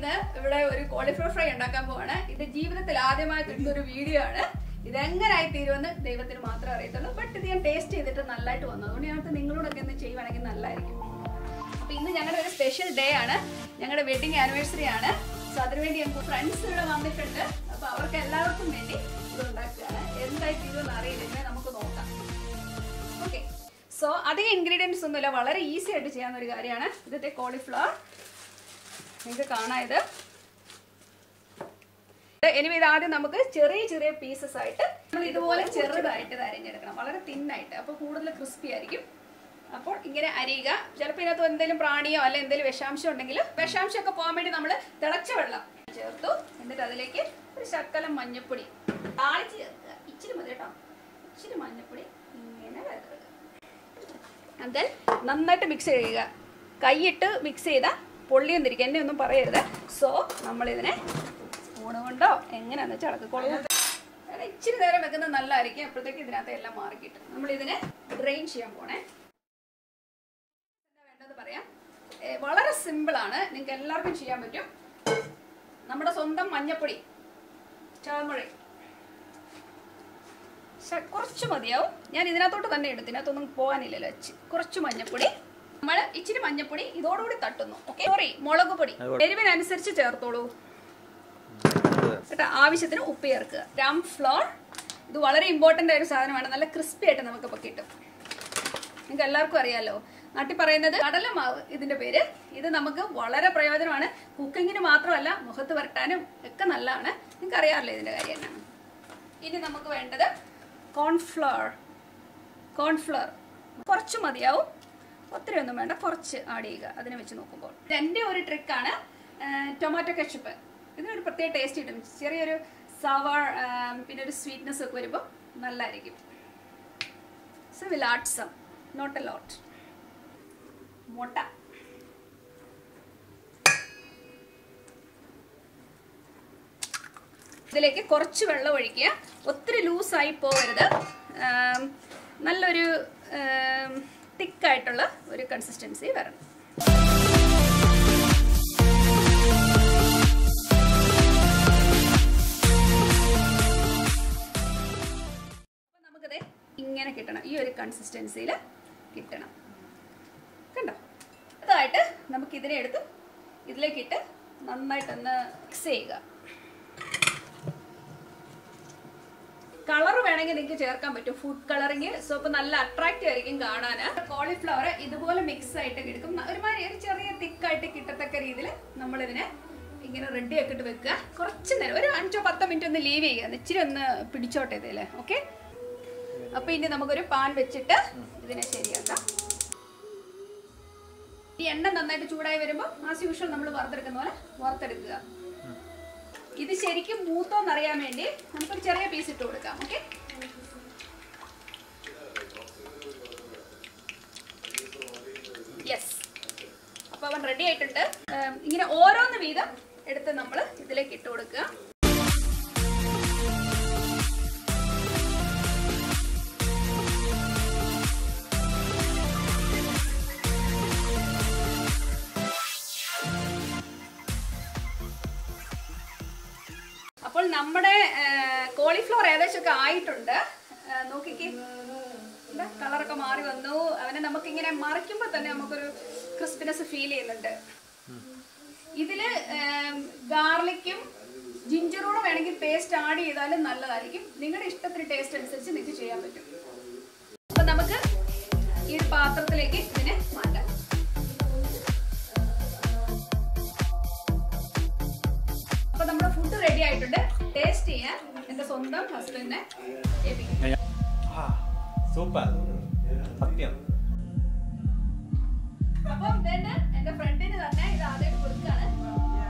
ഇന്ന് ഇവിടെ ഒരു കോളിഫ്ലവർ ഫ്രൈ ഉണ്ടാക്കാൻ പോവാണ് ഇത് ജീവിതത്തിൽ ആദ്യമായി കിട്ടുന്ന ഒരു വീഡിയോ ആണ് ഇതെങ്ങനായി തീരുമെന്ന് ദൈവത്തിന് മാത്രമേ അറിയത്തുള്ളൂ ബട്ട് ഇത് ഞാൻ ടേസ്റ്റ് ചെയ്തിട്ട് നല്ലതായിട്ട് വന്നു അതുകൊണ്ട് ഞങ്ങൾക്ക് നിങ്ങളോടൊക്കെ ഒന്ന് ചെയ്യുവാണെങ്കിൽ നല്ലതായിരിക്കും അപ്പൊ ഇന്ന് ഞങ്ങളുടെ ഒരു സ്പെഷ്യൽ ഡേ ആണ് ഞങ്ങളുടെ വെഡിങ് ആനിവേഴ്സറി ആണ് സോ അതിനുവേണ്ടി ഞങ്ങൾക്ക് ഫ്രണ്ട്സ് ഇവിടെ വന്നിട്ടുണ്ട് അപ്പൊ അവർക്ക് എല്ലാവർക്കും വേണ്ടി ഇത് ഉണ്ടാക്കുകയാണ് എന്തായി തീരുമെന്ന് അറിയില്ല ഇങ്ങനെ നമുക്ക് നോക്കാം ഓക്കെ സോ അധികം ഇൻഗ്രീഡിയൻസ് ഒന്നുമില്ല വളരെ ഈസി ആയിട്ട് ചെയ്യാവുന്ന ഒരു കാര്യമാണ് ഇതത്തെ കോളിഫ്ലവർ നിങ്ങൾക്ക് കാണാം ഇത് എനിവേ ഇത് ആദ്യം നമുക്ക് ചെറിയ ചെറിയ പീസസ് ആയിട്ട് നമ്മൾ ഇതുപോലെ ചെറുതായിട്ട് ഇത് അരിഞ്ഞെടുക്കണം വളരെ തിന്നായിട്ട് അപ്പോൾ കൂടുതൽ ക്രിസ്പി ആയിരിക്കും അപ്പോൾ ഇങ്ങനെ അരിയുക ചിലപ്പോൾ ഇതിനകത്ത് എന്തെങ്കിലും പ്രാണിയോ അല്ലെ എന്തെങ്കിലും വിഷാംശം ഉണ്ടെങ്കിൽ വിഷാംശമൊക്കെ പോകാൻ വേണ്ടി നമ്മൾ തിളച്ച വെള്ളം ചേർത്തു എന്നിട്ട് അതിലേക്ക് ഒരു ശക്കലം മഞ്ഞപ്പൊടി താളിച്ച് ചേർക്കുക ഇച്ചിരി മതി കേട്ടോ ഇച്ചിരി മഞ്ഞപ്പൊടി ഇങ്ങനെ വെക്കുക then നന്നായിട്ട് മിക്സ് ചെയ്യുക കൈയിട്ട് മിക്സ് ചെയ്താൽ പൊള്ളിയൊന്നും ഇരിക്കുക എന്നെ ഒന്നും പറയരുത് സോ നമ്മളിതിനെ സ്പൂണ് കൊണ്ടോ എങ്ങനെയാണെന്ന് വെച്ചാൽ ഇളക്കിക്കൊള്ളു കാരണം ഇച്ചിരി നേരം വെക്കുന്നത് നല്ലതായിരിക്കും അപ്പോഴത്തേക്ക് ഇതിനകത്ത് എല്ലാം മാറിക്കിട്ടും നമ്മളിതിനെ ഡ്രെയിൻ ചെയ്യാൻ പോണേ എന്താ വേണ്ടത് പറയാം ഏ, വളരെ സിമ്പിളാണ് നിങ്ങൾക്ക് എല്ലാവർക്കും ചെയ്യാൻ പറ്റും നമ്മുടെ സ്വന്തം മഞ്ഞപ്പൊടി ചാമഴി ശ- കുറച്ച് മതിയാവും ഞാൻ ഇതിനകത്തോട്ട് തന്നെ എടുത്തു ഇതിനകത്തൊന്നും പോകാനില്ലല്ലോ ചി- കുറച്ച് മഞ്ഞപ്പൊടി നമ്മൾ ഇച്ചിരി മഞ്ഞപ്പൊടി ഇതോടുകൂടി തട്ടുന്നു ഓക്കെ സോറി മുളക് പൊടി എരിവിനനുസരിച്ച് ചേർത്തോളൂ കേട്ടോ ആവശ്യത്തിന് ഉപ്പ് ചേർക്കുക രാം ഫ്ലോർ ഇത് വളരെ ഇമ്പോർട്ടൻ്റ് ആയ ഒരു സാധനമാണ് നല്ല ക്രിസ്പി ആയിട്ട് നമുക്കിപ്പോൾ കിട്ടും നിങ്ങൾക്ക് എല്ലാവർക്കും അറിയാലോ നാട്ടിൽ പറയുന്നത് കടലമാവ് ഇതിന്റെ പേര് ഇത് നമുക്ക് വളരെ പ്രയോജനമാണ് കുക്കിങ്ങിന് മാത്രമല്ല മുഖത്ത് വരട്ടാനും ഒക്കെ നല്ലതാണ് നിങ്ങൾക്ക് അറിയാമല്ലോ ഇതിന്റെ കാര്യം എന്നാണ് ഇനി നമുക്ക് വേണ്ടത് കോൺഫ്ലവർ കോൺഫ്ലവർ കുറച്ച് മതിയാവും ഒത്തിരി ഒന്നും വേണ്ട കുറച്ച് ആഡ് ചെയ്യുക അതിനെ വെച്ച് നോക്കുമ്പോൾ എൻ്റെ ഒരു ട്രിക്കാണ് ടൊമാറ്റോ കെച്ചപ്പ് ഇതിനൊരു പ്രത്യേക ടേസ്റ്റ് കിട്ടും ചെറിയൊരു സവാർ പിന്നെ ഒരു സ്വീറ്റ്നെസ് ഒക്കെ വരുമ്പോൾ നല്ലതായിരിക്കും so will add some not a lot മുട്ട ഇതിലേക്ക് കുറച്ച് വെള്ളം ഒഴിക്കുക ഒത്തിരി ലൂസായി പോകരുത് ആം, നല്ലൊരു തിക്കായിട്ടുള്ള ഒരു കൺസിസ്റ്റൻസി വരണം അപ്പൊ നമുക്കത് ഇങ്ങനെ കിട്ടണം ഈ ഒരു കൺസിസ്റ്റൻസിയിൽ കിട്ടണം കണ്ടോ അതായിട്ട് നമുക്ക് ഇതിനെ എടുത്ത് ഇതിലേക്കിട്ട് നന്നായിട്ടൊന്ന് മിക്സ് ചെയ്യുക കളർ വേണമെങ്കിൽ നിങ്ങൾക്ക് ചേർക്കാൻ പറ്റും ഫുഡ് കളറിങ് സോ ഇപ്പൊ നല്ല അട്രാക്റ്റീവ് ആയിരിക്കും കാണാൻ കോളിഫ്ലവർ ഇതുപോലെ മിക്സ് ആയിട്ട് കിടക്കും ഒരുമാതിരി ഒരു ചെറിയ തിക്കായിട്ട് കിട്ടത്തക്ക രീതിയിൽ നമ്മളിതിനെ ഇങ്ങനെ റെഡി ആക്കിയിട്ട് വെക്കുക കുറച്ച് നേരം ഒരു അഞ്ചോ പത്തോ മിനിറ്റ് ഒന്ന് ലീവ് ചെയ്യുക ഇച്ചിരി ഒന്ന് പിടിച്ചോട്ടെ ഇതില് ഓക്കെ അപ്പൊ ഇനി നമുക്കൊരു പാൻ വെച്ചിട്ട് ഇതിനെ ശരിയാക്കാം ഈ എണ്ണ നന്നായിട്ട് ചൂടായി വരുമ്പോൾ ആസ് യൂഷ്വൽ നമ്മൾ വറുത്തെടുക്കുന്ന പോലെ വറുത്തെടുക്കുക ഇത് ശരിക്കും മൂത്തോന്ന് അറിയാൻ വേണ്ടി നമുക്കൊരു ചെറിയ പീസ് ഇട്ട് കൊടുക്കാം ഓക്കെ യെസ് അപ്പൊ അവൻ റെഡി ആയിട്ടുണ്ട് ഉം, ഇങ്ങനെ ഓരോന്ന് വീതം എടുത്ത് നമ്മൾ ഇതിലേക്ക് ഇട്ട് കൊടുക്കുക അപ്പോൾ നമ്മുടെ കോളിഫ്ലവർ ഏകദേശമൊക്കെ ആയിട്ടുണ്ട് ആ, നോക്കിക്കേ ഇതാ കളറൊക്കെ മാറി വന്നു അവനെ നമുക്കിങ്ങനെ മറിക്കുമ്പോൾ തന്നെ നമുക്കൊരു ക്രിസ്പിനെസ് ഫീൽ ചെയ്യുന്നുണ്ട് ഇതില് ഗാർലിക്കും ജിഞ്ചറൂടെ വേണമെങ്കിൽ പേസ്റ്റ് ആഡ് ചെയ്താലും നല്ലതായിരിക്കും നിങ്ങളുടെ ഇഷ്ടത്തിന് ടേസ്റ്റ് അനുസരിച്ച് നിങ്ങൾക്ക് ചെയ്യാൻ പറ്റും അപ്പൊ നമുക്ക് ഈ ഒരു പാത്രത്തിലേക്ക് ഇതിനെ മാറ്റാം അപ്പൊ നമ്മുടെ ഫുഡ് റെഡി ആയിട്ടുണ്ട് ടേസ്റ്റ് ചെയ്യാൻ എന്റെ സ്വന്തം ഹസ്ബൻഡിനെ ഏൽപ്പിക്കും സൂപ്പർ സത്യം അപ്പം then എന്റെ ഫ്രണ്ടിന് തന്നെ ഇത് ആദ്യം കൊടുക്കാണ്